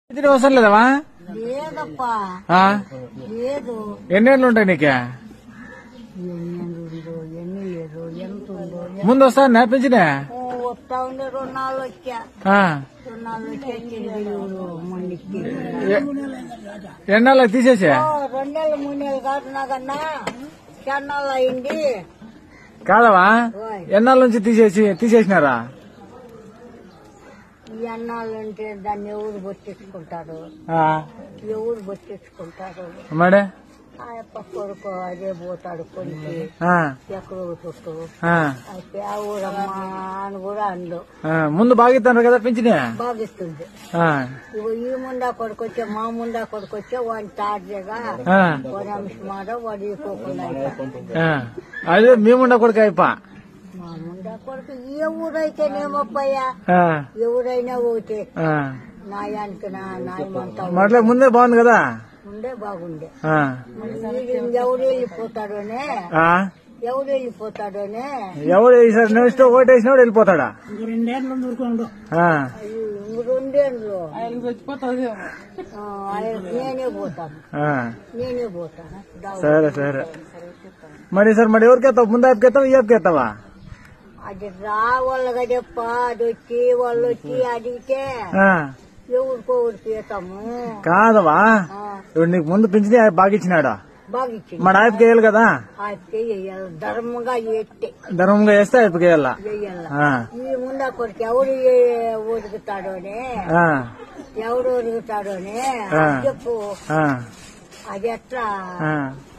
ఇది అవసరం లేదవా లేదప్పా ఆ? లేదు ఎన్నేళ్ళు ఉంటాయి నీకే ఎన్ని ఉందో ఎన్ని లేదు ఎంత ఉందో ముందు వస్తా నేర్పించినే ఓ, వస్తా ఉండే రెండు నాలుగు వచ్చా ఆ. రెండు నాలుగు వచ్చి వచ్చింది ఇవ్వడు మొండికి ఎ- ఎన్నాళ్ళకి తీసేసే ఓ, రెండేళ్ళు మూడు నెలలు కాదు నాకన్నా చెన్నాళ్ళు అయింది కాదవా ఓయ్. ఎన్నాళ్ళ నుంచి తీసేసి తీసేసినారా ఈ అన్నాళ్ళు ఉంటే దాన్ని ఎవరు బొట్టించుకుంటారు ఆ. ఎవరు బొట్టించుకుంటారు మడే ఆ యొక్క కొడుకు అదే పోతాడు కొనికి ఆ. ఎక్కడో చుట్టూ ఆ. అయితే ఆ ఊరమ్మా అని కూడా అండు ఆ. ముందు బాగిస్తాను కదా పెంచినే బాగిస్తుంది ఆ. ఇగో ఈ ముండా కొడుకొచ్చే మా ముండా కొడుకొచ్చే వాడిని తాజాగా ఆ. వాడి అంశమాట వాడు ఇవ్వకుండా ఆ. అదే మేముండ కొడుకు అయిపో మా ముండా కొడుకు ఏ ఊరైతేనేమప్పయ్యా ఆ. ఎవరైనా ఒకటే ఆ. నాయానికి నా నాయమంతా మట్లే ముందే బాగుంది కదా ఉండే బాగుండే ఆ. వీడు ఎవరు వెళ్ళిపోతాడోనే ఆ. ఎవరు వెళ్ళిపోతాడోనే ఎవడు ఈసారి నెక్స్ట్ ఓటు వేసినోడు వెళ్ళిపోతాడా రెండేళ్ళు ఊరుకోండు ఆ. రెండేళ్ళు ఆ, ఆయనకు నేనే పోతాను ఆ. నేనే పోతాను దావు. సరే సరే మరి సార్ మరి ఎవరికి ఎత్తావు ముందు యాప్కి ఎత్తావా ఈ యాప్కి ఎత్తావా అది రావాళ్ళగా చెప్ప అది వచ్చి వాళ్ళు వచ్చి అడిగితే ఆ. ఎవరికో ఊరికి ఇస్తాము కాదవా ఆ, ఇప్పుడు నీకు ముందు పింఛని బాగా ఇచ్చినాడు బాగా ఇచ్చింది మన ఆయనకి వేయాలి కదా అయితే వెయ్యాలి ధర్మంగా ఎత్తే ధర్మంగా వేస్తే ఆయనకి వేయాల వెయ్యాల ఆ. ఈ ముందా కొడుకు ఎవరు ఉడుకుతాడోనే ఆ. ఎవడు ఉడుకుతాడోనే ఆ. చెప్పు ఆ. అది ఎట్లా ఆ.